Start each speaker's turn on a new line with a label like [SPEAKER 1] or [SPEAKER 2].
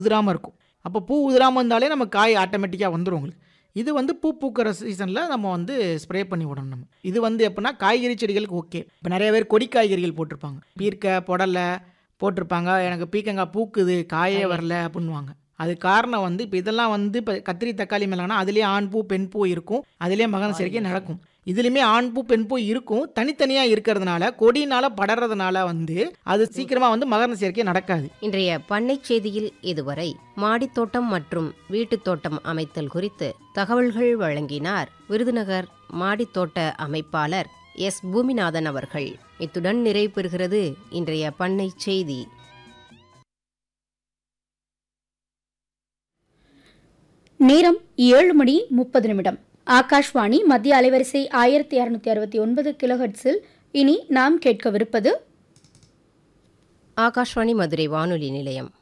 [SPEAKER 1] உதிராமல் இருக்கும் அப்போ பூ உதிராமல் இருந்தாலே நம்ம காய் ஆட்டோமேட்டிக்காக வந்துடும் உங்களுக்கு இது வந்து பூ பூக்கிற சீசனில் நம்ம வந்து ஸ்ப்ரே பண்ணி விடணும் நம்ம இது வந்து எப்படின்னா காய்கறி செடிகளுக்கு ஓகே இப்போ நிறைய பேர் கொடி காய்கறிகள் போட்டிருப்பாங்க பீர்க்க புடலை போட்டிருப்பாங்க எனக்கு பீக்கங்காய் பூக்குது காயே வரல அப்படின்னுவாங்க அது காரணம் வந்து இப்போ இதெல்லாம் வந்து இப்போ கத்திரி தக்காளி மேலானா அதுலேயே ஆண் பூ பெண் பூ இருக்கும் அதுலேயே மகன சேர்க்கை நடக்கும் இதுலேயுமே ஆண் பூ பெண் பூ இருக்கும் தனித்தனியாக இருக்கிறதுனால கொடியினால் படறதுனால வந்து அது சீக்கிரமாக வந்து மகர சேர்க்கை நடக்காது
[SPEAKER 2] இன்றைய பண்ணை செய்தியில் இதுவரை மாடித்தோட்டம் மற்றும் வீட்டுத் தோட்டம் அமைத்தல் குறித்து தகவல்கள் வழங்கினார் விருதுநகர் மாடித்தோட்ட அமைப்பாளர் எஸ் பூமிநாதன் அவர்கள் இத்துடன் நிறைவு பெறுகிறது இன்றைய பண்ணை செய்தி
[SPEAKER 3] நேரம் ஏழு மணி முப்பது நிமிடம் ஆகாஷ்வாணி மத்திய அலைவரிசை ஆயிரத்தி இரநூத்தி அறுபத்தி ஒன்பது கிலோஹெட்ஸில் இனி நாம் கேட்கவிருப்பது
[SPEAKER 2] ஆகாஷ்வாணி மதுரை வானொலி நிலையம்